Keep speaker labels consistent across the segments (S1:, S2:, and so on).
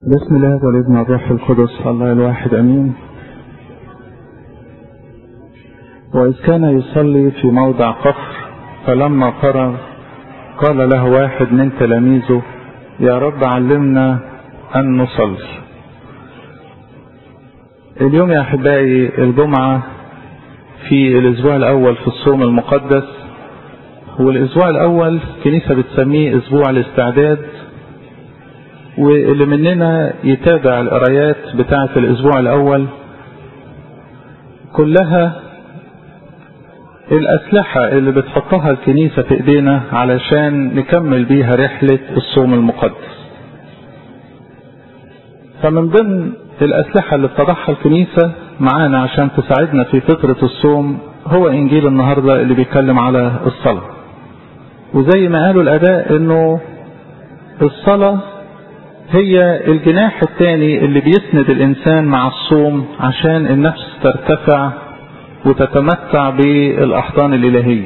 S1: بسم الله والابن الروح القدس الله الواحد امين واذ كان يصلي في موضع قفر فلما فرغ قال له واحد من تلاميذه يا رب علمنا ان نصلي اليوم يا احبائي الجمعه في الاسبوع الاول في الصوم المقدس والاسبوع الاول كنيسه بتسميه اسبوع الاستعداد واللي مننا يتابع القرايات بتاعة الأسبوع الأول كلها الأسلحة اللي بتحطها الكنيسة في إيدينا علشان نكمل بيها رحلة الصوم المقدس فمن ضمن الأسلحة اللي بتضعها الكنيسة معانا عشان تساعدنا في فترة الصوم هو إنجيل النهاردة اللي بيتكلم على الصلاة وزي ما قالوا الآباء إنه الصلاة هي الجناح الثاني اللي بيسند الإنسان مع الصوم عشان النفس ترتفع وتتمتع بالأحضان الإلهية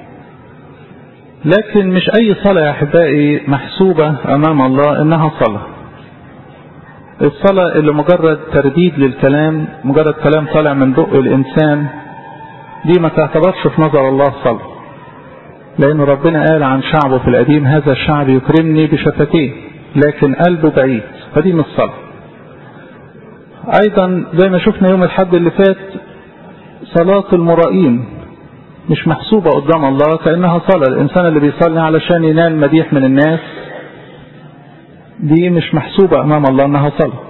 S1: لكن مش أي صلاة يا أحبائي محسوبة أمام الله إنها صلاة الصلاة اللي مجرد ترديد للكلام مجرد كلام طالع من بق الإنسان دي ما تعتبرش في نظر الله صلاة لأن ربنا قال عن شعبه في القديم هذا الشعب يكرمني بشفتيه لكن قلبه بعيد فدي مش صلاة أيضا زي ما شفنا يوم الحد اللي فات صلاة المرائين مش محسوبة قدام الله كأنها صلاة الإنسان اللي بيصلي علشان ينال مديح من الناس دي مش محسوبة أمام الله أنها صلاة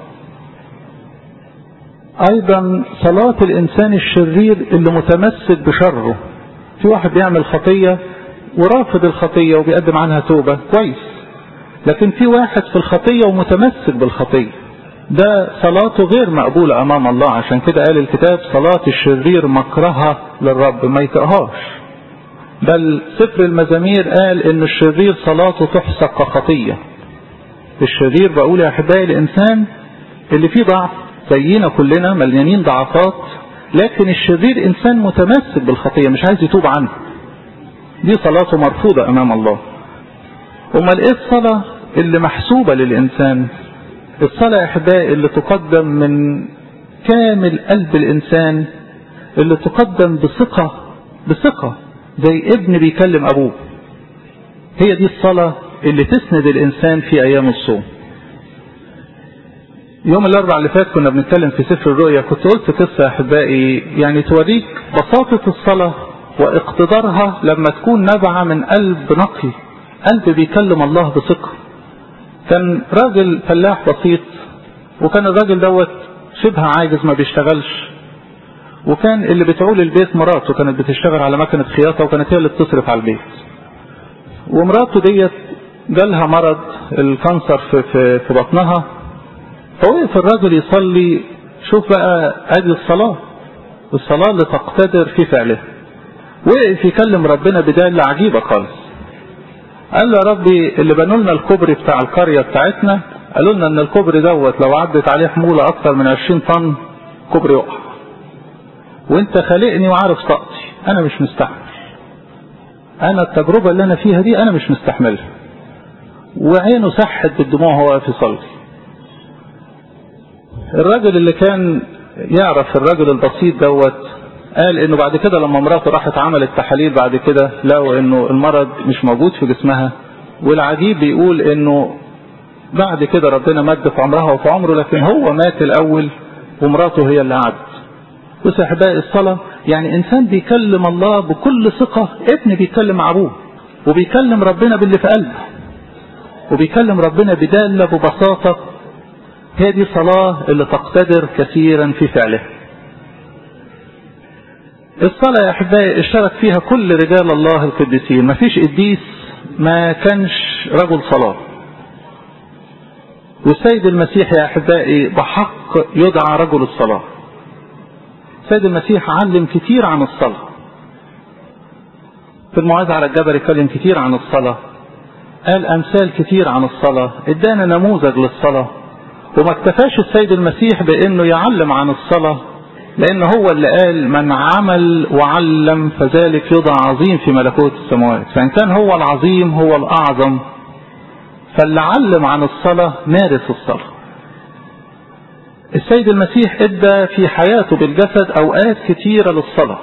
S1: أيضا صلاة الإنسان الشرير اللي متمسك بشره في واحد بيعمل خطية ورافض الخطية وبيقدم عنها توبة كويس لكن في واحد في الخطية ومتمسك بالخطية ده صلاته غير مقبولة أمام الله عشان كده قال الكتاب صلاة الشرير مكرهة للرب ما يطقهاش بل سفر المزامير قال إن الشرير صلاته تحسب كخطية الشرير بقول يا أحبائي الإنسان اللي فيه ضعف زينا كلنا مليانين ضعفات لكن الشرير إنسان متمسك بالخطية مش عايز يتوب عنها دي صلاته مرفوضة أمام الله امال ايه الصلاة اللي محسوبة للإنسان الصلاة يا أحبائي اللي تقدم من كامل قلب الإنسان اللي تقدم بثقة بثقة زي ابن بيكلم أبوه هي دي الصلاة اللي تسند الإنسان في أيام الصوم يوم الأربع اللي فات كنا بنتكلم في سفر الرؤيا كنت قلت قصة يا أحبائي يعني توريك بساطة الصلاة واقتدارها لما تكون نابعة من قلب نقي قلب بيكلم الله بثقة كان راجل فلاح بسيط وكان الراجل دوت شبه عاجز ما بيشتغلش وكان اللي بتعول البيت مراته كانت بتشتغل على مكنة خياطة وكانت هي اللي بتصرف على البيت ومراته ديت جالها مرض الكانسر في, في, في بطنها فوقف الراجل يصلي شوف بقى ادي الصلاة الصلاة اللي تقتدر في فعلها وقف يكلم ربنا بدالة عجيبة خالص قال له يا ربي اللي بنوا لنا الكوبري بتاع القرية بتاعتنا قالوا لنا ان الكوبري دوت لو عدت عليه حمولة اكتر من 20 طن كوبري يقع وانت خالقني وعارف طاقتي انا مش مستحمل انا التجربة اللي انا فيها دي انا مش مستحملها وعينه سحت بالدموع وهو واقف يصلي الراجل اللي كان يعرف الراجل البسيط دوت قال انه بعد كده لما مراته راحت عملت تحاليل بعد كده لقوا انه المرض مش موجود في جسمها والعجيب بيقول انه بعد كده ربنا مد في عمرها وفي عمره لكن هو مات الاول ومراته هي اللي قعدت بص يا احبائي الصلاه يعني انسان بيكلم الله بكل ثقه ابن بيكلم ابوه وبيكلم ربنا باللي في قلبه وبيكلم ربنا بداله ببساطه هي دي صلاه اللي تقتدر كثيرا في فعلها الصلاة يا أحبائي اشترك فيها كل رجال الله القديسين ما فيش قديس ما كانش رجل صلاة والسيد المسيح يا أحبائي بحق يدعى رجل الصلاة السيد المسيح علم كتير عن الصلاة في الموعظة على الجبل اتكلم كتير عن الصلاة قال أمثال كتير عن الصلاة ادانا نموذج للصلاة وما اكتفاش السيد المسيح بأنه يعلم عن الصلاة لأن هو اللي قال من عمل وعلم فذلك يضع عظيم في ملكوت السماوات فإن كان هو العظيم هو الأعظم فاللي علم عن الصلاة مارس الصلاة السيد المسيح ادى في حياته بالجسد اوقات كتيرة للصلاة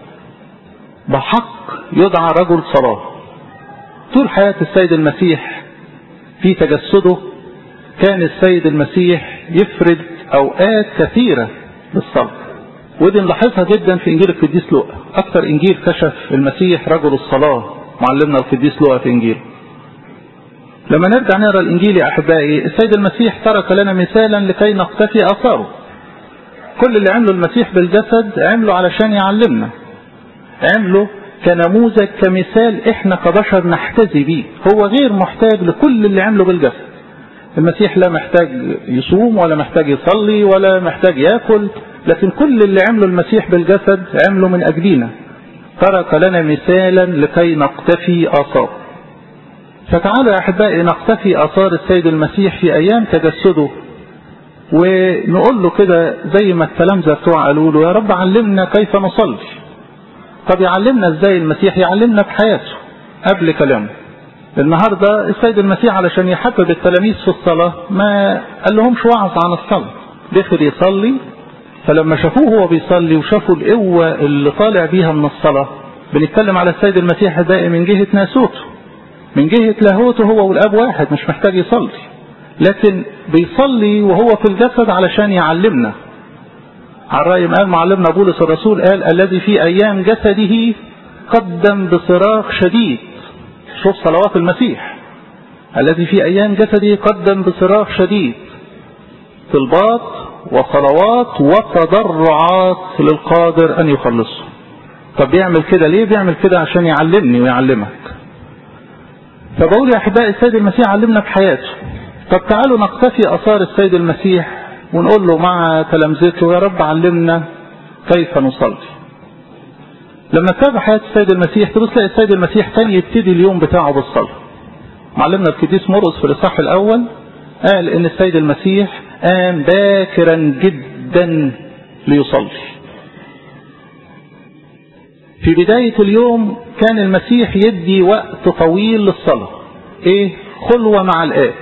S1: بحق يدعى رجل صلاة طول حياة السيد المسيح في تجسده كان السيد المسيح يفرد اوقات كثيرة للصلاة ودي نلاحظها جدا في انجيل القديس لوقا اكثر انجيل كشف المسيح رجل الصلاة معلمنا القديس لوقا في انجيل لما نرجع نقرا الانجيل يا احبائي السيد المسيح ترك لنا مثالا لكي نقتفي اثاره كل اللي عمله المسيح بالجسد عمله علشان يعلمنا عمله كنموذج كمثال احنا كبشر نحتذي بيه هو غير محتاج لكل اللي عمله بالجسد المسيح لا محتاج يصوم ولا محتاج يصلي ولا محتاج ياكل لكن كل اللي عمله المسيح بالجسد عمله من اجلنا ترك لنا مثالا لكي نقتفي اثاره فتعالوا يا احبائي نقتفي اثار السيد المسيح في ايام تجسده ونقول له كده زي ما التلامذه بتوع قالوا له يا رب علمنا كيف نصلي طب يعلمنا ازاي المسيح يعلمنا بحياته قبل كلامه النهارده السيد المسيح علشان يحبب التلاميذ في الصلاه ما قال لهمش وعظ عن الصلاه دخل يصلي فلما شافوه هو بيصلي وشافوا القوه اللي طالع بيها من الصلاه بنتكلم على السيد المسيح ده من جهه ناسوته من جهة لاهوته هو والأب واحد مش محتاج يصلي لكن بيصلي وهو في الجسد علشان يعلمنا على رأي ما قال معلمنا بولس الرسول قال الذي في أيام جسده قدم بصراخ شديد شوف صلوات المسيح الذي في أيام جسده قدم بصراخ شديد طلبات وصلوات وتضرعات للقادر أن يخلصه طب بيعمل كده ليه بيعمل كده عشان يعلمني ويعلمك فبقول يا احبائي السيد المسيح علمنا بحياته طب تعالوا نقتفي اثار السيد المسيح ونقول له مع تلامذته يا رب علمنا كيف نصلي لما تتابع حياة السيد المسيح تبص تلاقي السيد المسيح كان يبتدي اليوم بتاعه بالصلاة معلمنا القديس مرقس في الإصحاح الأول قال إن السيد المسيح قام باكرا جدا ليصلي في بداية اليوم كان المسيح يدي وقت طويل للصلاة ايه خلوة مع الآب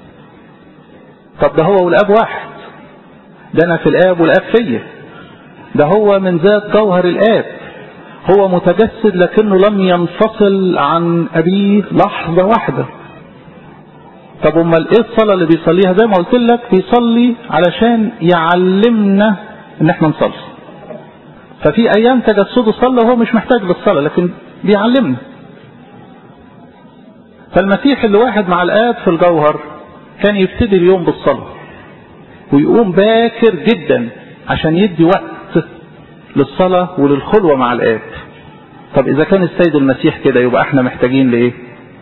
S1: طب ده هو والآب واحد ده أنا في الآب والآب فيا ده هو من ذات جوهر الآب هو متجسد لكنه لم ينفصل عن أبيه لحظة واحدة طب امال ايه الصلاة اللي بيصليها زي ما قلت لك بيصلي علشان يعلمنا ان احنا نصلي ففي ايام تجسده صلى وهو مش محتاج للصلاة لكن بيعلمنا فالمسيح اللي واحد مع الاب في الجوهر كان يبتدي اليوم بالصلاة ويقوم باكر جدا عشان يدي وقت للصلاة وللخلوة مع الاب طب اذا كان السيد المسيح كده يبقى احنا محتاجين لايه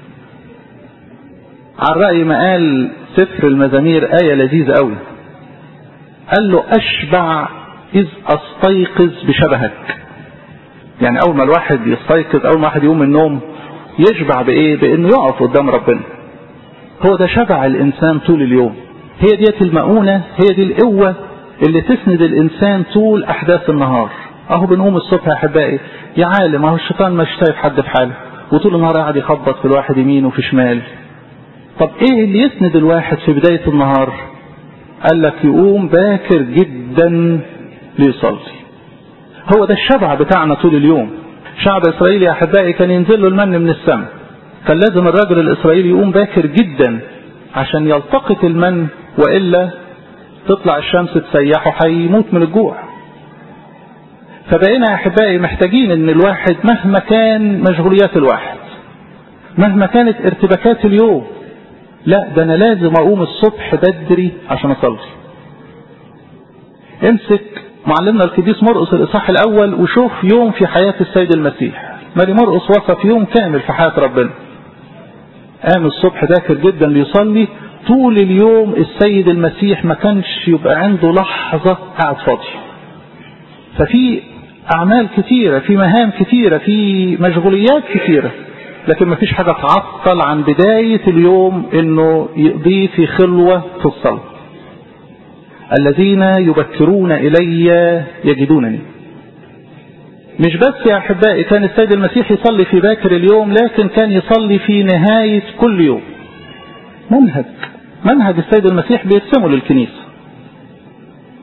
S1: على رأي ما قال سفر المزامير آية لذيذة قوي قال له أشبع إذ أستيقظ بشبهك يعني أول ما الواحد يستيقظ أول ما الواحد يقوم من النوم يشبع بإيه بإنه يقف قدام ربنا هو ده شبع الإنسان طول اليوم هي ديت المؤونة هي دي القوة اللي تسند الإنسان طول أحداث النهار أهو بنقوم الصبح يا أحبائي يا عالم أهو الشيطان مش شايف حد في حاله وطول النهار قاعد يخبط في الواحد يمين وفي شمال طب ايه اللي يسند الواحد في بداية النهار قال لك يقوم باكر جدا ليصلي هو ده الشبع بتاعنا طول اليوم شعب اسرائيل يا احبائي كان ينزل له المن من السماء كان لازم الراجل الاسرائيلي يقوم باكر جدا عشان يلتقط المن والا تطلع الشمس تسيحه هيموت من الجوع فبقينا يا احبائي محتاجين ان الواحد مهما كان مشغوليات الواحد مهما كانت ارتباكات اليوم لا ده انا لازم اقوم الصبح بدري عشان اصلي امسك معلمنا القديس مرقس الاصحاح الاول وشوف يوم في حياة السيد المسيح ماري مرقس وصف يوم كامل في حياة ربنا قام الصبح باكر جدا ليصلي طول اليوم السيد المسيح ما كانش يبقى عنده لحظة قاعد فاضي ففي اعمال كثيرة في مهام كثيرة في مشغوليات كثيرة لكن ما فيش حاجة تعطل عن بداية اليوم انه يقضي في خلوة في الصلاة الذين يبكرون الي يجدونني مش بس يا احبائي كان السيد المسيح يصلي في باكر اليوم لكن كان يصلي في نهاية كل يوم منهج منهج السيد المسيح بيرسمه للكنيسة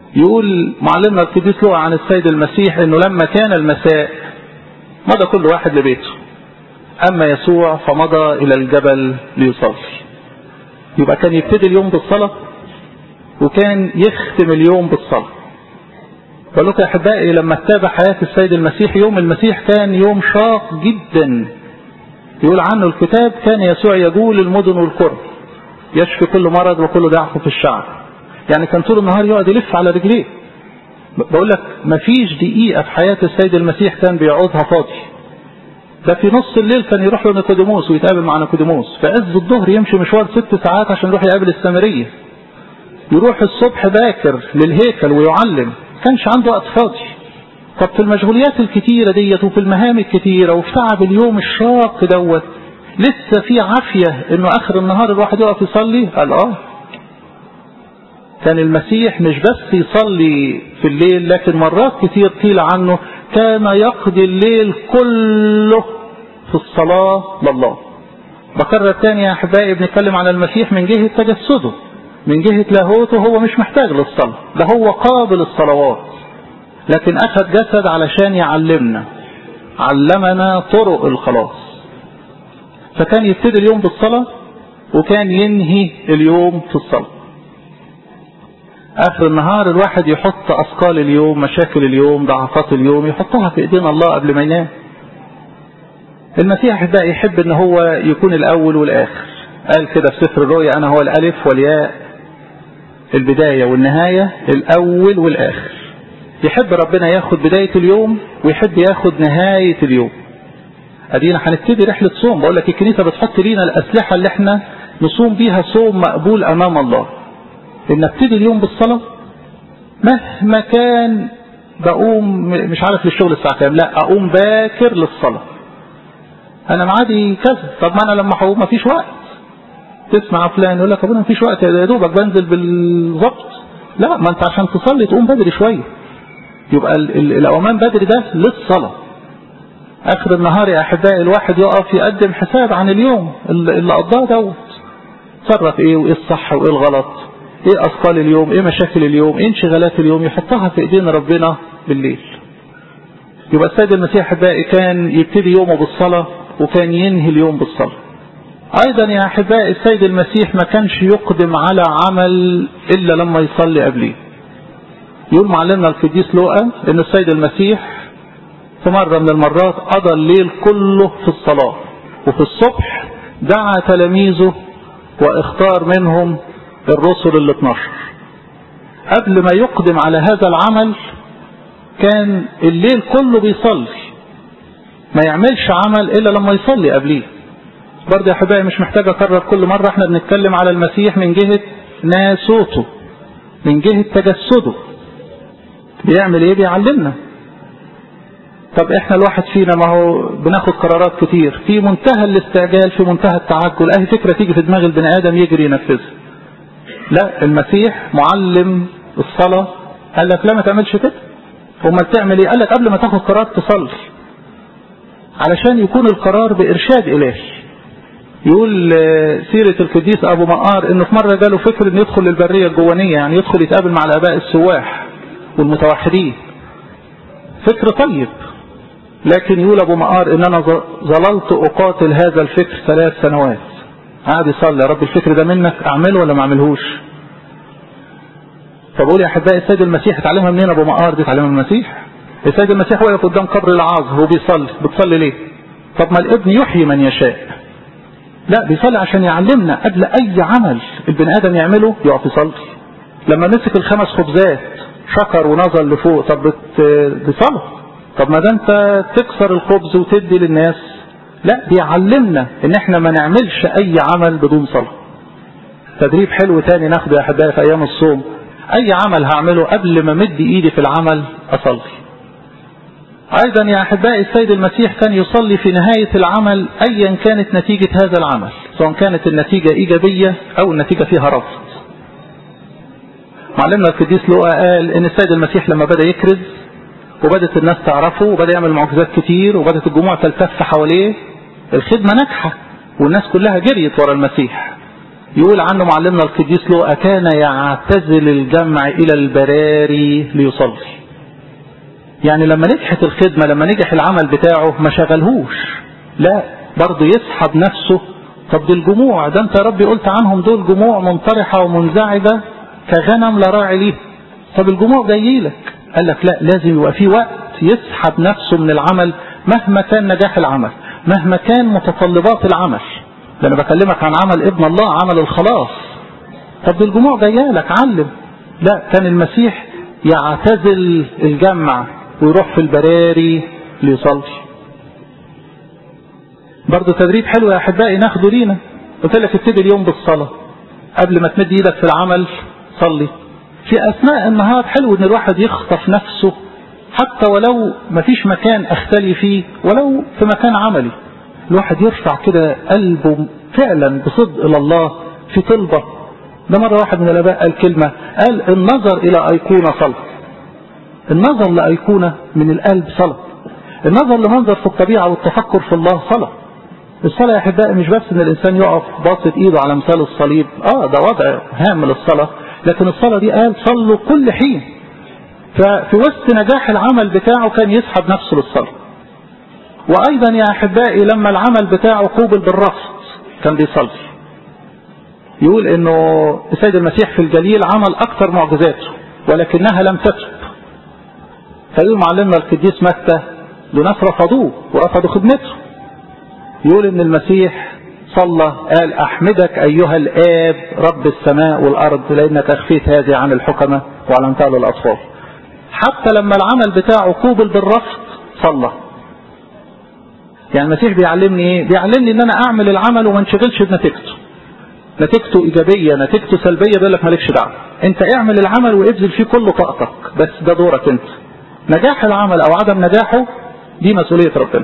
S1: يقول معلمنا القديس لوقا عن السيد المسيح انه لما كان المساء مضى كل واحد لبيته اما يسوع فمضى الى الجبل ليصلي يبقى كان يبتدي اليوم بالصلاة وكان يختم اليوم بالصلاة بقول لكم يا احبائي لما اتابع حياة السيد المسيح يوم المسيح كان يوم شاق جدا يقول عنه الكتاب كان يسوع يجول المدن والقرى يشفي كل مرض وكل ضعف في الشعب يعني كان طول النهار يقعد يلف على رجليه بقول لك مفيش دقيقة في حياة السيد المسيح كان بيقعدها فاضي ده في نص الليل كان يروح له نيكوديموس ويتقابل مع نيكوديموس في عز الظهر يمشي مشوار ست ساعات عشان يروح يقابل السامرية يروح الصبح باكر للهيكل ويعلم كانش عنده وقت فاضي طب في المشغوليات الكتيرة ديت وفي المهام الكتيرة وفي تعب اليوم الشاق دوت لسه في عافية انه اخر النهار الواحد يقف يصلي قال اه كان المسيح مش بس يصلي في الليل لكن مرات كتير قيل عنه كان يقضي الليل كله في الصلاة لله بكرر تاني يا احبائي بنتكلم على المسيح من جهة تجسده من جهة لاهوته هو مش محتاج للصلاة ده هو قابل الصلوات لكن اخذ جسد علشان يعلمنا علمنا طرق الخلاص فكان يبتدي اليوم بالصلاة وكان ينهي اليوم في الصلاة اخر النهار الواحد يحط اثقال اليوم مشاكل اليوم ضعفات اليوم يحطها في ايدين الله قبل ما ينام المسيح ده يحب ان هو يكون الاول والاخر قال كده في سفر الرؤيا انا هو الالف والياء البداية والنهاية الاول والاخر يحب ربنا ياخد بداية اليوم ويحب ياخد نهاية اليوم ادينا هنبتدي رحلة صوم بقول لك الكنيسة بتحط لينا الاسلحة اللي احنا نصوم بيها صوم مقبول امام الله ان ابتدي اليوم بالصلاة مهما كان بقوم مش عارف للشغل الساعة كام لا اقوم باكر للصلاة انا معادي كذا طب ما انا لما هقوم مفيش وقت تسمع فلان يقول لك ابونا مفيش وقت يا دوبك بنزل بالظبط لا ما انت عشان تصلي تقوم بدري شوية يبقى الاومان بدري ده للصلاة اخر النهار يا احبائي الواحد يقف يقدم حساب عن اليوم اللي قضاه دوت تصرف ايه وايه الصح وايه الغلط ايه اثقال اليوم ايه مشاكل اليوم ايه انشغالات اليوم يحطها في ايدين ربنا بالليل يبقى السيد المسيح احبائي كان يبتدي يومه بالصلاة وكان ينهي اليوم بالصلاة ايضا يا احبائي السيد المسيح ما كانش يقدم على عمل الا لما يصلي قبليه يقول معلمنا القديس لوقا ان السيد المسيح في مرة من المرات قضى الليل كله في الصلاة وفي الصبح دعا تلاميذه واختار منهم الرسل ال 12 قبل ما يقدم على هذا العمل كان الليل كله بيصلي ما يعملش عمل الا لما يصلي قبليه برضه يا حبايبي مش محتاج اكرر كل مرة احنا بنتكلم على المسيح من جهة ناسوته من جهة تجسده بيعمل ايه بيعلمنا طب احنا الواحد فينا ما هو بناخد قرارات كتير في منتهى الاستعجال في منتهى التعجل اي فكرة تيجي في دماغ البني ادم يجري ينفذها لا المسيح معلم الصلاة قال لك لا ما تعملش كده امال تعمل ايه قال لك قبل ما تاخد قرار تصلي علشان يكون القرار بارشاد الهي يقول سيرة القديس ابو مقار انه في مرة جاله فكر انه يدخل البرية الجوانية يعني يدخل يتقابل مع الاباء السواح والمتوحدين فكر طيب لكن يقول ابو مقار ان انا ظللت اقاتل هذا الفكر ثلاث سنوات قاعد يصلي يا رب الفكر ده منك اعمله ولا ما اعملهوش فبقول يا احبائي السيد المسيح اتعلمها منين ابو مقار دي اتعلمها من المسيح السيد المسيح واقف قدام قبر العاز هو بيصلي بتصلي ليه طب ما الابن يحيي من يشاء لا بيصلي عشان يعلمنا قبل اي عمل البني ادم يعمله يقف يصلي لما مسك الخمس خبزات شكر ونظر لفوق طب دي صلاه طب ما ده انت تكسر الخبز وتدي للناس لا بيعلمنا ان احنا ما نعملش اي عمل بدون صلاة تدريب حلو تاني ناخده يا احبائي في ايام الصوم اي عمل هعمله قبل ما مد ايدي في العمل اصلي ايضا يا احبائي السيد المسيح كان يصلي في نهاية العمل ايا كانت نتيجة هذا العمل سواء كانت النتيجة ايجابية او النتيجة فيها رفض معلمنا القديس لوقا قال ان السيد المسيح لما بدأ يكرز وبدت الناس تعرفه وبدأ يعمل معجزات كتير وبدت الجموع تلتف حواليه الخدمة ناجحة والناس كلها جريت ورا المسيح يقول عنه معلمنا القديس لوقا كان يعتزل الجمع الى البراري ليصلي يعني لما نجحت الخدمة لما نجح العمل بتاعه ما شغلهوش لا برضه يسحب نفسه طب دي الجموع ده انت يا ربي قلت عنهم دول جموع منطرحة ومنزعجة كغنم لا راعي ليه طب الجموع جاي لك قال لك لا لازم يبقى في وقت يسحب نفسه من العمل مهما كان نجاح العمل مهما كان متطلبات العمل ده انا بكلمك عن عمل ابن الله عمل الخلاص طب دي الجموع جايه لك علم لا كان المسيح يعتزل الجمع ويروح في البراري ليصلي برضه تدريب حلو يا احبائي ناخده لينا قلت لك ابتدي اليوم بالصلاه قبل ما تمد ايدك في العمل صلي في اثناء النهار حلو ان الواحد يخطف نفسه حتى ولو ما فيش مكان اختلي فيه ولو في مكان عملي الواحد يرفع كده قلبه فعلا بصدق الى الله في طلبه ده مره واحد من الاباء قال كلمه قال النظر الى ايقونه صلاه النظر لايقونه من القلب صلاه النظر لمنظر في الطبيعه والتفكر في الله صلاه الصلاه يا احبائي مش بس ان الانسان يقف باصت ايده على مثال الصليب اه ده وضع هام للصلاه لكن الصلاه دي قال صلوا كل حين ففي وسط نجاح العمل بتاعه كان يسحب نفسه للصلاه وايضا يا احبائي لما العمل بتاعه قوبل بالرفض كان بيصلي يقول انه السيد المسيح في الجليل عمل اكثر معجزاته ولكنها لم تتب فيقول معلمنا القديس متى لناس رفضوه ورفضوا خدمته يقول ان المسيح صلى قال احمدك ايها الاب رب السماء والارض لانك اخفيت هذه عن الحكمه وعلمتها للاطفال حتى لما العمل بتاعه قوبل بالرفض صلى يعني المسيح بيعلمني ايه بيعلمني ان انا اعمل العمل وما انشغلش بنتيجته نتيجته ايجابيه نتيجته سلبيه بيقول لك مالكش دعوه انت اعمل العمل وابذل فيه كل طاقتك بس ده دورك انت نجاح العمل او عدم نجاحه دي مسؤوليه ربنا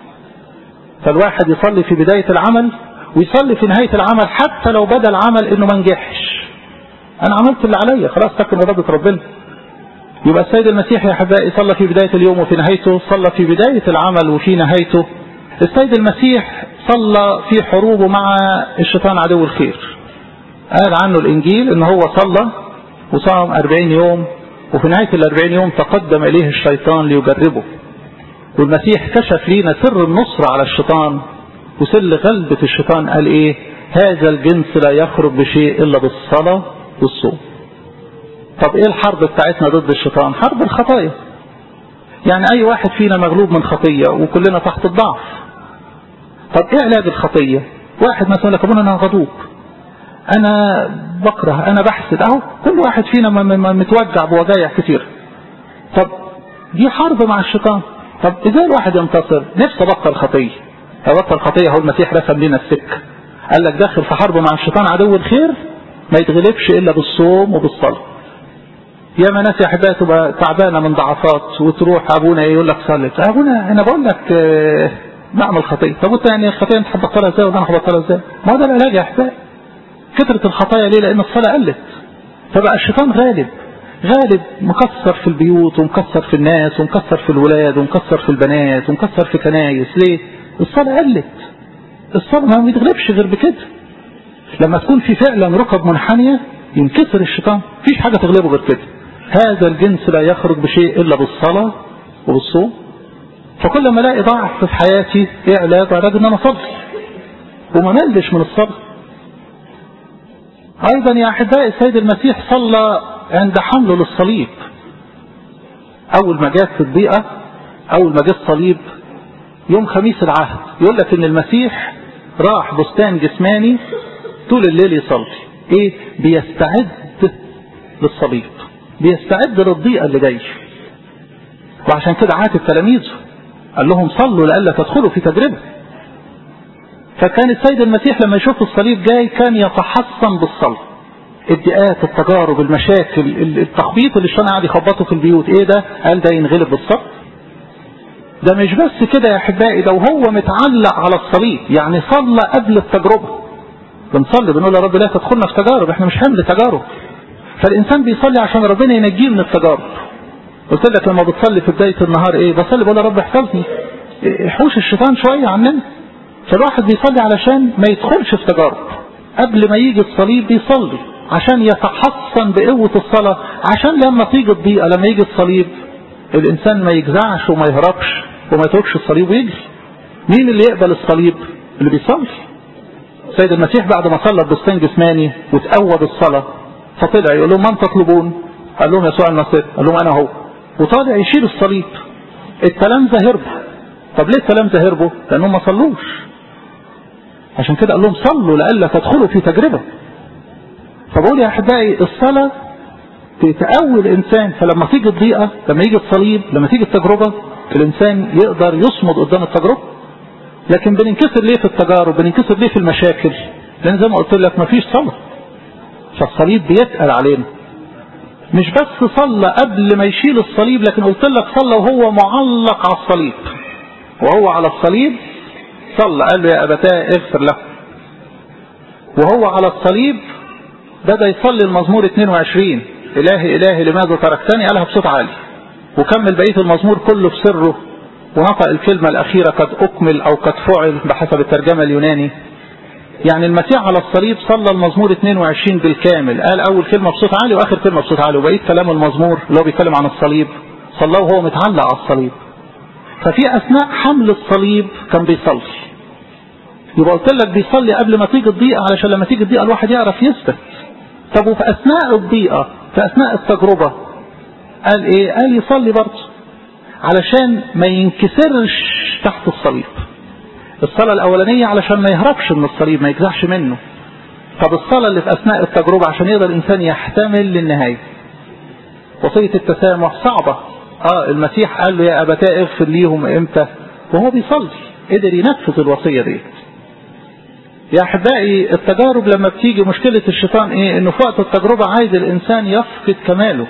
S1: فالواحد يصلي في بدايه العمل ويصلي في نهايه العمل حتى لو بدا العمل انه ما نجحش انا عملت اللي عليا خلاص تكن ارادة ربنا يبقى السيد المسيح يا احبائي صلى في بدايه اليوم وفي نهايته صلى في بدايه العمل وفي نهايته السيد المسيح صلى في حروبه مع الشيطان عدو الخير قال عنه الانجيل ان هو صلى وصام أربعين يوم وفي نهاية الأربعين يوم تقدم إليه الشيطان ليجربه والمسيح كشف لينا سر النصر على الشيطان وسر غلبة الشيطان قال ايه هذا الجنس لا يخرج بشيء الا بالصلاة والصوم طب ايه الحرب بتاعتنا ضد الشيطان حرب الخطايا يعني اي واحد فينا مغلوب من خطية وكلنا تحت الضعف طب ايه علاج الخطية واحد مثلا لك ابونا انا غضوب انا بكره انا بحسد اهو كل واحد فينا متوجع بوجايع كتير طب دي حرب مع الشيطان طب ازاي الواحد ينتصر نفسه بطل خطيه فبطل خطيه هو المسيح رسم لنا السكه قال لك داخل في حرب مع الشيطان عدو الخير ما يتغلبش الا بالصوم وبالصلاه يا ما ناس يا احبائي تبقى تعبانه من ضعفات وتروح ابونا يقول لك صلي ابونا انا بقول لك اه بعمل خطيه طب انت يعني الخطيه انت هتبطلها ازاي وده انا هبطلها ازاي ما هو ده العلاج يا احبائي كثره الخطايا ليه لان الصلاه قلت فبقى الشيطان غالب غالب مكسر في البيوت ومكسر في الناس ومكسر في الولاد ومكسر في البنات ومكسر في كنايس ليه الصلاة قلت الصلاة ما بيتغلبش غير بكده لما تكون في فعلا ركب منحنية ينكسر الشيطان مفيش حاجة تغلبه غير كده هذا الجنس لا يخرج بشيء إلا بالصلاة وبالصوم فكل ما الاقي ضعف في حياتي ايه علاج علاج ان انا اصلي وما ملش من الصبر ايضا يا احبائي السيد المسيح صلى عند حمله للصليب اول ما جات الضيقه اول ما جه الصليب يوم خميس العهد يقول لك ان المسيح راح بستان جسماني طول الليل يصلي ايه بيستعد للصليب بيستعد للضيقه اللي جايه وعشان كده عاتب تلاميذه قال لهم صلوا لئلا تدخلوا في تجربه فكان السيد المسيح لما يشوف الصليب جاي كان يتحصن بالصلاه الضيقات التجارب المشاكل التخبيط اللي الشيطان قاعد يخبطه في البيوت ايه ده قال ده ينغلب بالصبر ده مش بس كده يا احبائي ده وهو متعلق على الصليب يعني صلى قبل التجربه بنصلي بنقول يا رب لا تدخلنا في تجارب احنا مش حمل تجارب فالانسان بيصلي عشان ربنا ينجيه من التجارب قلت لك لما بتصلي في بدايه النهار ايه بصلي بقول يا رب احفظني حوش الشيطان شويه عننا فالواحد بيصلي علشان ما يدخلش في تجارب قبل ما يجي الصليب بيصلي عشان يتحصن بقوة الصلاة عشان لما تيجي الضيقة لما يجي الصليب الإنسان ما يجزعش وما يهربش وما يتركش الصليب ويجري مين اللي يقبل الصليب اللي بيصلي سيد المسيح بعد ما صلى بستان جسماني وتقوى الصلاة فطلع يقول لهم من تطلبون قال لهم يسوع المسيح قال لهم أنا هو وطالع يشيل الصليب التلامذة هربوا طب ليه التلامذة هربوا لأنهم ما صلوش عشان كده قال لهم صلوا لألا تدخلوا في تجربة فبقول يا أحبائي الصلاة تقوي الإنسان فلما تيجي الضيقة لما يجي الصليب لما تيجي التجربة الإنسان يقدر يصمد قدام التجربة لكن بننكسر ليه في التجارب بننكسر ليه في المشاكل لأن زي ما قلت لك مفيش صلاة فالصليب بيتقل علينا مش بس صلى قبل ما يشيل الصليب لكن قلت لك صلى وهو معلق على الصليب وهو على الصليب صلى قال له يا أبتاه اغفر له وهو على الصليب بدأ يصلي المزمور 22 إلهي إلهي لماذا تركتني قالها بصوت عالي وكمل بقية المزمور كله في سره ونطق الكلمة الأخيرة قد أكمل أو قد فعل بحسب الترجمة اليوناني يعني المسيح على الصليب صلى المزمور 22 بالكامل قال أول كلمة بصوت عالي وآخر كلمة بصوت عالي وبقية كلام المزمور اللي هو بيتكلم عن الصليب صلاه وهو متعلق على الصليب ففي أثناء حمل الصليب كان بيصلي يبقى قلت لك بيصلي قبل ما تيجي الضيقة علشان لما تيجي الضيقة الواحد يعرف يثبت طب وفي أثناء الضيقة في أثناء التجربة قال إيه قال يصلي برضه علشان ما ينكسرش تحت الصليب الصلاة الأولانية علشان ما يهربش من الصليب ما يجزعش منه طب الصلاة اللي في أثناء التجربة عشان يقدر الإنسان يحتمل للنهاية وصية التسامح صعبة اه المسيح قال له يا أبتاه اغفر ليهم امتى وهو بيصلي قدر ينفذ الوصية دي يا أحبائي التجارب لما بتيجي مشكلة الشيطان ايه انه في وقت التجربة عايز الإنسان يفقد كماله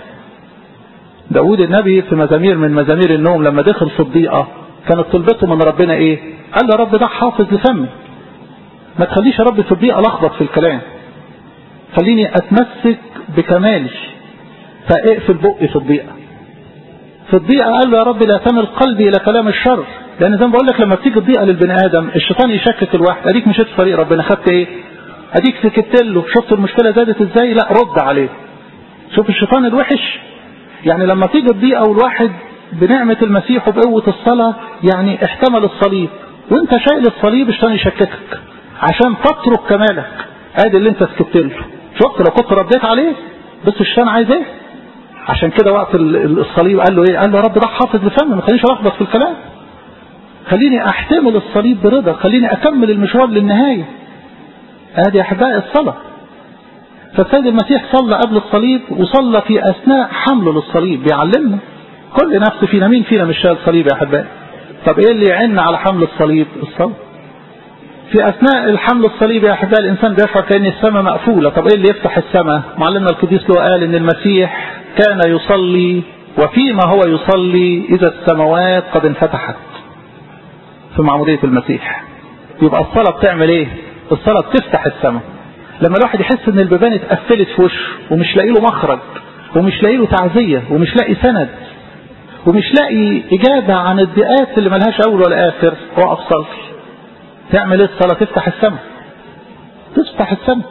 S1: داود النبي في مزامير من مزامير النوم لما دخل في الضيقة كانت طلبته من ربنا ايه قال له رب ده حافظ لفمي ما تخليش يا رب في الضيقة لخبط في الكلام خليني اتمسك بكمالي فاقفل بقي في الضيقة في الضيقة قال له يا رب لا تمل قلبي الى كلام الشر لان زي ما بقول لك لما بتيجي الضيقة للبني ادم الشيطان يشكك الواحد اديك مشيت في طريق ربنا خدت ايه اديك سكت له شفت المشكلة زادت ازاي لا رد عليه شوف الشيطان الوحش يعني لما تيجي الضيقة والواحد بنعمة المسيح وبقوة الصلاة يعني احتمل الصليب وانت شايل الصليب الشيطان يشككك عشان تترك كمالك ادي اللي انت سكت له شفت لو كنت رديت عليه بس الشيطان عايز ايه عشان كده وقت الصليب قال له ايه قال له يا رب ده حافظ لفمي ما تخلينيش الخبط في الكلام خليني احتمل الصليب برضا خليني اكمل المشوار للنهاية ادي احبائي الصلاة فالسيد المسيح صلى قبل الصليب وصلى في اثناء حمله للصليب بيعلمنا كل نفس فينا مين فينا مش شايل صليب يا احبائي طب ايه اللي يعن على حمل الصليب الصلاه في اثناء الحمل الصليبي يا احبائي الانسان بيشعر كان السماء مقفوله طب ايه اللي يفتح السماء معلمنا القديس له قال ان المسيح كان يصلي وفيما هو يصلي اذا السماوات قد انفتحت في معموديه المسيح يبقى الصلاه بتعمل ايه الصلاه بتفتح السماء لما الواحد يحس ان البيبان اتقفلت في وشه ومش لاقي له مخرج ومش لاقي له تعزيه ومش لاقي سند ومش لاقي إجابة عن الضيقات اللي ملهاش أول ولا آخر وقف صلي تعمل إيه الصلاة تفتح السماء تفتح السماء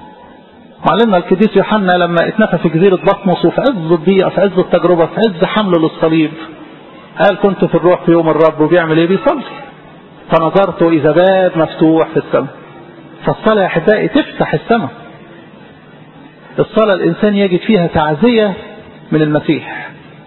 S1: معلمنا القديس يوحنا لما اتنفى في جزيرة بطمس وفي عز الضيقة في عز التجربة في عز حمله للصليب قال كنت في الروح في يوم الرب وبيعمل ايه بيصلي فنظرت إذا باب مفتوح في السماء فالصلاة يا أحبائي تفتح السماء الصلاة الإنسان يجد فيها تعزية من المسيح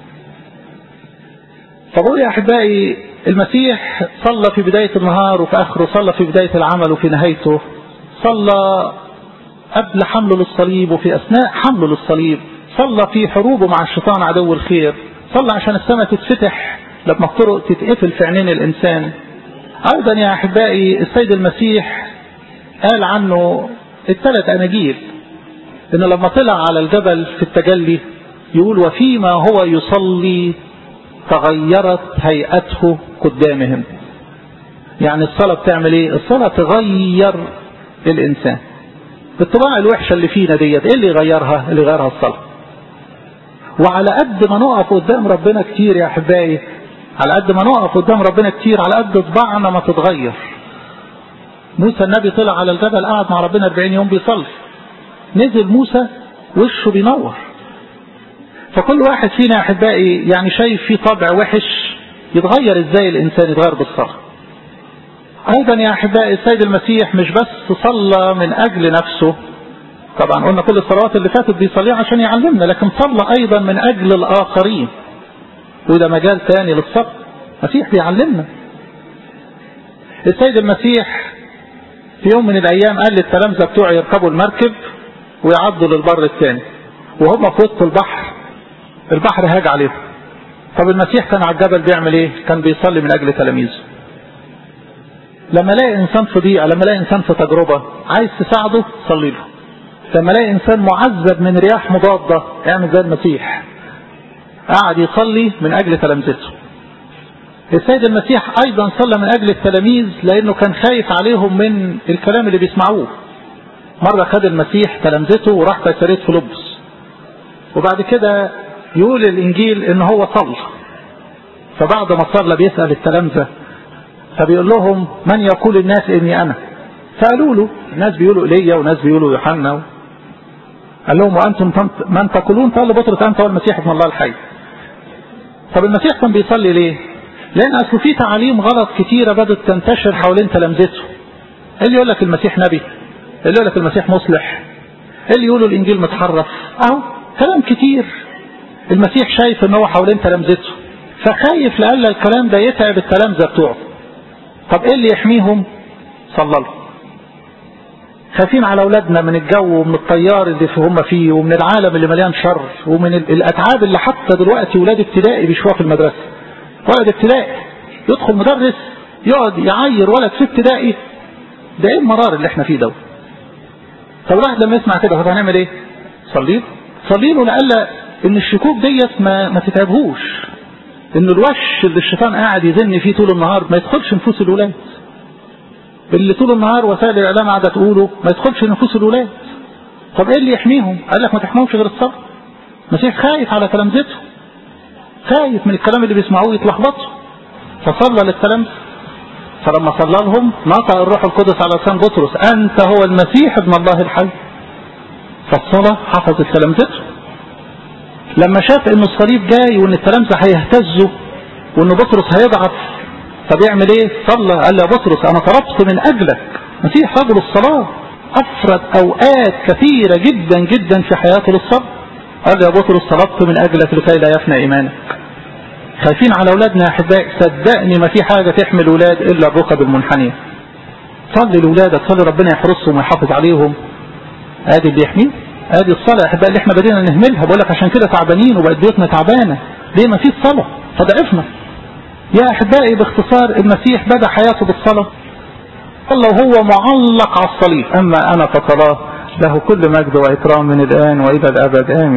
S1: فبقول يا أحبائي المسيح صلى في بداية النهار وفي آخره صلى في بداية العمل وفي نهايته صلى قبل حمله للصليب وفي أثناء حمله للصليب صلى في حروبه مع الشيطان عدو الخير صلى عشان السماء تتفتح لما الطرق تتقفل في عينين الإنسان أيضا يا أحبائي السيد المسيح قال عنه الثلاث أناجيل إن لما طلع على الجبل في التجلي يقول وفيما هو يصلي تغيرت هيئته قدامهم يعني الصلاة بتعمل ايه الصلاة تغير الانسان الطباع الوحشة اللي فينا ديت ايه اللي يغيرها اللي يغيرها الصلاة وعلى قد ما نقف قدام ربنا كتير يا احبائي على قد ما نقف قدام ربنا كتير على قد طباعنا ما تتغير موسى النبي طلع على الجبل قعد مع ربنا 40 يوم بيصلي نزل موسى وشه بينور فكل واحد فينا يا احبائي يعني شايف فيه طبع وحش يتغير ازاي الانسان يتغير بالصلاه ايضا يا احبائي السيد المسيح مش بس صلى من اجل نفسه طبعا قلنا كل الصلوات اللي فاتت بيصليها عشان يعلمنا لكن صلى ايضا من اجل الاخرين وده مجال تاني للصبر المسيح بيعلمنا السيد المسيح في يوم من الايام قال للتلامذه بتوعه يركبوا المركب ويعدوا للبر الثاني وهم في وسط البحر البحر هاج عليهم طب المسيح كان على الجبل بيعمل ايه كان بيصلي من اجل تلاميذه لما الاقي انسان في ضيقه لما الاقي انسان في تجربه عايز تساعده صلي له لما الاقي انسان معذب من رياح مضاده اعمل زي المسيح قعد يصلي من اجل تلامذته السيد المسيح ايضا صلى من اجل التلاميذ لانه كان خايف عليهم من الكلام اللي بيسمعوه مره خد المسيح تلامذته وراح قيصريه فيلبس وبعد كده يقول الانجيل ان هو صلى فبعد ما صلى بيسال التلامذه فبيقول لهم من يقول الناس اني انا فقالوا له الناس بيقولوا ايليا وناس بيقولوا يوحنا قال لهم وانتم من تقولون قال بطرس انت والمسيح ابن الله الحي طب المسيح كان بيصلي ليه لان اصل في تعاليم غلط كتيره بدات تنتشر حوالين تلامذته اللي يقول لك المسيح نبي اللي يقول لك المسيح مصلح اللي يقولوا الانجيل متحرف اهو كلام كتير المسيح شايف ان هو حوالين تلامذته فخايف لألا الكلام ده يتعب التلامذه بتوعه طب ايه اللي يحميهم صلى له خايفين على اولادنا من الجو ومن الطيار اللي هم فيه ومن العالم اللي مليان شر ومن الاتعاب اللي حتى دلوقتي ولاد ابتدائي بيشوفوها في المدرسه ولد ابتدائي يدخل مدرس يقعد يعير ولد في ابتدائي ده ايه المرار اللي احنا فيه ده طب الواحد لما يسمع كده طب هنعمل ايه صلي له صلي له لألا ان الشكوك ديت ما, ما تتعبهوش ان الوش اللي الشيطان قاعد يزن فيه طول النهار ما يدخلش نفوس الولاد اللي طول النهار وسائل الاعلام قاعده تقوله ما يدخلش نفوس الولاد طب ايه اللي يحميهم قال لك ما تحميهمش غير الصبر المسيح خايف على تلامذته خايف من الكلام اللي بيسمعوه يتلخبطوا فصلى للتلامذه فلما صلى لهم نطق الروح القدس على لسان بطرس انت هو المسيح ابن الله الحي فالصلاه حفظت تلامذته لما شاف ان الصليب جاي وان التلامذه هيهتزوا وان بطرس هيضعف طب يعمل ايه صلى قال له يا بطرس انا طلبت من اجلك مسيح رجل الصلاه افرد اوقات كثيره جدا جدا في حياته للصبر قال يا بطرس طلبت من اجلك لكي لا يفنى ايمانك خايفين على اولادنا يا احبائي صدقني ما في حاجه تحمي الاولاد الا الركب المنحنيه صلي لاولادك صلي ربنا يحرسهم ويحافظ عليهم ادي اللي يحميه ادي الصلاه يا احبائي اللي احنا بدينا نهملها بقول لك عشان كده تعبانين وبقت بيوتنا تعبانه ليه ما فيش صلاه فضعفنا يا احبائي باختصار المسيح بدا حياته بالصلاه صلى وهو معلق على الصليب اما انا فصلاه له كل مجد واكرام من الان والى الابد امين